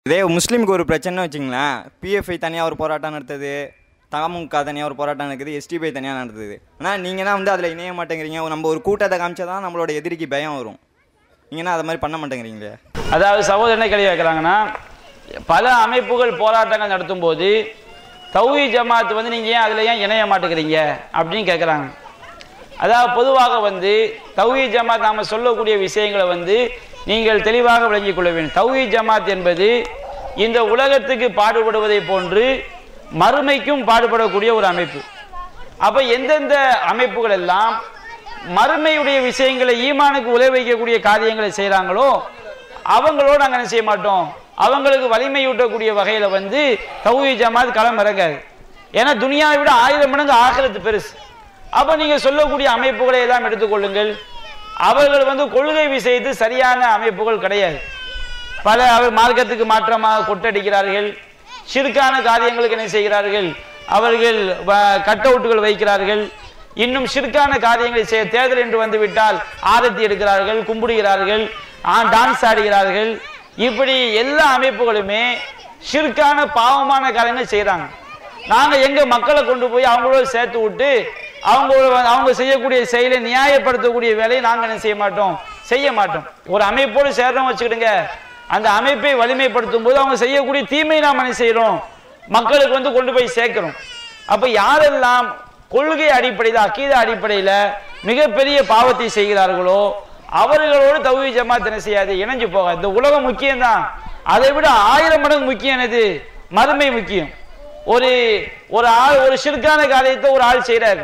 இதே முஸ்லீமுக்கு ஒரு பிரச்சனை வச்சுங்களேன் பிஎஃப்ஐ தனியாக ஒரு போராட்டம் நடத்துது தமுக தனியாக ஒரு போராட்டம் நடக்குது எஸ்டிபி தனியாக நடத்துது ஆனால் நீங்கள் தான் வந்து அதில் இணைய மாட்டேங்கிறீங்க நம்ம ஒரு கூட்டத்தை காமிச்சா தான் நம்மளோட எதிரிக்கு பயம் வரும் நீங்கன்னா அதை மாதிரி பண்ண மாட்டேங்கிறீங்களே அதாவது சகோதரர் என்ன கேள்வி கேட்குறாங்கன்னா பல அமைப்புகள் போராட்டங்கள் நடத்தும் போது தௌஹி ஜமாத் வந்து நீங்கள் ஏன் அதில் ஏன் இணைய மாட்டேங்கிறீங்க அப்படின்னு கேட்குறாங்க அதாவது பொதுவாக வந்து தௌஹி ஜமாத் நாம் சொல்லக்கூடிய விஷயங்களை வந்து நீங்கள் தெளிவாக விளங்கிக் கொள்ள வேண்டும் தௌஹி ஜமாத் என்பது இந்த உலகத்துக்கு பாடுபடுவதை போன்று மறுமைக்கும் பாடுபடக்கூடிய ஒரு அமைப்பு அப்ப எந்தெந்த அமைப்புகள் எல்லாம் மறுமையுடைய விஷயங்களை ஈமானுக்கு உலை வைக்கக்கூடிய காரியங்களை செய்கிறாங்களோ அவங்களோட நாங்கள் என்ன செய்ய மாட்டோம் அவங்களுக்கு வலிமையூட்டக்கூடிய வகையில் வந்து தௌஹி ஜமாத் களம் இறங்காது ஏன்னா துனியாவை விட ஆயிரம் மடங்கு ஆகிறது பெருசு அப்போ நீங்கள் சொல்லக்கூடிய அமைப்புகளை எல்லாம் எடுத்துக்கொள்ளுங்கள் அவர்கள் வந்து கொள்கை விஷயத்து சரியான அமைப்புகள் கிடையாது பல அவர் மார்க்கத்துக்கு மாற்றமாக கொட்டடிக்கிறார்கள் ஷிர்கான காரியங்களுக்கு என்ன செய்கிறார்கள் அவர்கள் கட் அவுட்டுகள் வைக்கிறார்கள் இன்னும் ஷிர்கான காரியங்களை செய்ய தேர்தல் என்று வந்துவிட்டால் ஆரத்தி எடுக்கிறார்கள் கும்பிடுகிறார்கள் ஆ- டான்ஸ் ஆடுகிறார்கள் இப்படி எல்லா அமைப்புகளுமே ஷிர்கான பாவமான காரியங்கள் செய்கிறாங்க நாங்க எங்க மக்களை கொண்டு போய் அவங்களோட சேர்த்து விட்டு அவங்களோட அவங்க செய்யக்கூடிய செயலை நியாயப்படுத்தக்கூடிய வேலையை நாங்க என்ன செய்ய மாட்டோம் செய்ய மாட்டோம் ஒரு அமைப்போடு சேர்றோம் வச்சுக்கிடுங்க அந்த அமைப்பை வலிமைப்படுத்தும் போது அவங்க செய்யக்கூடிய தீமை நாம் என்ன செய்யறோம் மக்களுக்கு வந்து கொண்டு போய் சேர்க்கிறோம் அப்ப யாரெல்லாம் கொள்கை அடிப்படையில் அக்கீத அடிப்படையில் மிகப்பெரிய பாவத்தை செய்கிறார்களோ அவர்களோடு தௌஹி ஜமாத் என்ன செய்யாது இணைஞ்சு போக இந்த உலகம் முக்கியம்தான் அதை விட ஆயிரம் மடங்கு முக்கியம் என்னது மறுமை முக்கியம் ஒரு ஒரு ஆள் ஒரு சிறுக்கான காரியத்தை ஒரு ஆள் செய்கிறாரு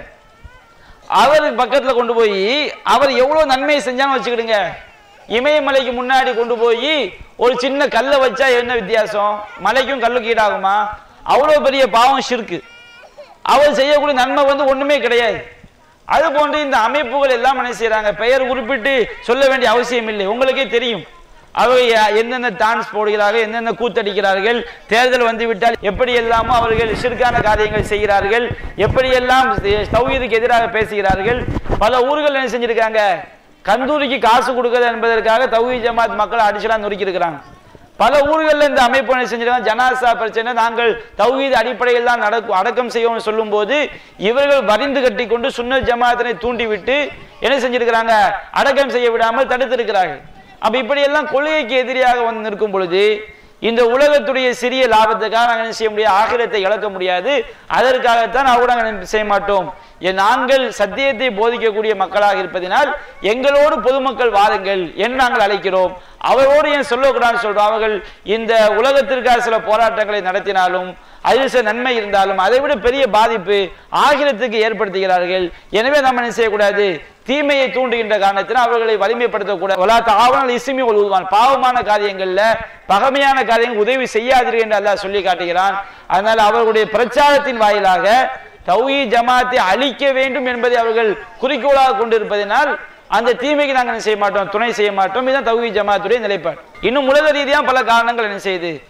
அவர் பக்கத்துல கொண்டு போய் அவர் எவ்வளவு நன்மையை செஞ்சாலும் வச்சுக்கிடுங்க இமயமலைக்கு முன்னாடி கொண்டு போய் ஒரு சின்ன கல்லை வச்சா என்ன வித்தியாசம் மலைக்கும் கல்லுக்கு ஈடாகுமா அவ்வளவு பெரிய பாவம் ஷிர்க்கு அவர் செய்யக்கூடிய நன்மை வந்து ஒண்ணுமே கிடையாது அது போன்று இந்த அமைப்புகள் எல்லாம் என்ன செய்றாங்க பெயர் குறிப்பிட்டு சொல்ல வேண்டிய அவசியம் இல்லை உங்களுக்கே தெரியும் அவை எந்தெந்த டான்ஸ் போடுகிறார்கள் எந்தெந்த கூத்தடிக்கிறார்கள் தேர்தல் வந்துவிட்டால் எப்படி எல்லாமோ அவர்கள் சிறுக்கான காரியங்கள் செய்கிறார்கள் எப்படியெல்லாம் தௌஹீதுக்கு எதிராக பேசுகிறார்கள் பல ஊர்கள் என்ன செஞ்சிருக்காங்க கந்தூரிக்கு காசு கொடுக்குறது என்பதற்காக தௌஹீத் ஜமாத் மக்களை அடிச்சலாம் நொறுக்கியிருக்கிறாங்க பல ஊர்களில் இந்த அமைப்பு என்ன செஞ்சிருக்காங்க ஜனாசா பிரச்சனை நாங்கள் தௌஹீத் அடிப்படையில் தான் நடக்கும் அடக்கம் செய்வோம்னு சொல்லும்போது இவர்கள் வரிந்து கட்டி கொண்டு சுன்னத் ஜமாத்தினை தூண்டிவிட்டு என்ன செஞ்சிருக்கிறாங்க அடக்கம் செய்ய விடாமல் தடுத்திருக்கிறார்கள் அப்ப இப்படி எல்லாம் கொள்கைக்கு எதிரியாக வந்து நிற்கும் பொழுது இந்த உலகத்துடைய சிறிய லாபத்துக்காக நாங்கள் என்ன செய்ய முடியாது ஆகிரத்தை இழக்க முடியாது அதற்காகத்தான் அவங்க நாங்கள் என்ன செய்ய மாட்டோம் என் நாங்கள் சத்தியத்தை போதிக்கக்கூடிய மக்களாக இருப்பதினால் எங்களோடு பொதுமக்கள் வாருங்கள் என்று நாங்கள் அழைக்கிறோம் அவரோடு ஏன் சொல்லக்கூடாதுன்னு சொல்றோம் அவர்கள் இந்த உலகத்திற்காக சில போராட்டங்களை நடத்தினாலும் அதில் சில நன்மை இருந்தாலும் அதை விட பெரிய பாதிப்பு ஆகிரத்துக்கு ஏற்படுத்துகிறார்கள் எனவே நம்ம என்ன செய்யக்கூடாது தீமையை தூண்டுகின்ற காரணத்தினால் அவர்களை வலிமைப்படுத்தக்கூடாது வலாத்த ஆவணல் இசுமி உதவுவான் பாவமான காரியங்கள்ல பகமையான காரியங்கள் உதவி செய்யாதீர்கள் என்று அல்லாஹ் சொல்லி காட்டுகிறான் அதனால் அவர்களுடைய பிரச்சாரத்தின் வாயிலாக தௌஹி ஜமாத்தை அழிக்க வேண்டும் என்பதை அவர்கள் குறிக்கோளாக கொண்டிருப்பதனால் அந்த தீமைக்கு நாங்கள் என்ன செய்ய மாட்டோம் துணை செய்ய மாட்டோம் இதுதான் தௌஹி ஜமாத்துடைய நிலைப்பாடு இன்னும் உலக ரீதியாக பல காரணங்கள் என்ன செய்யுது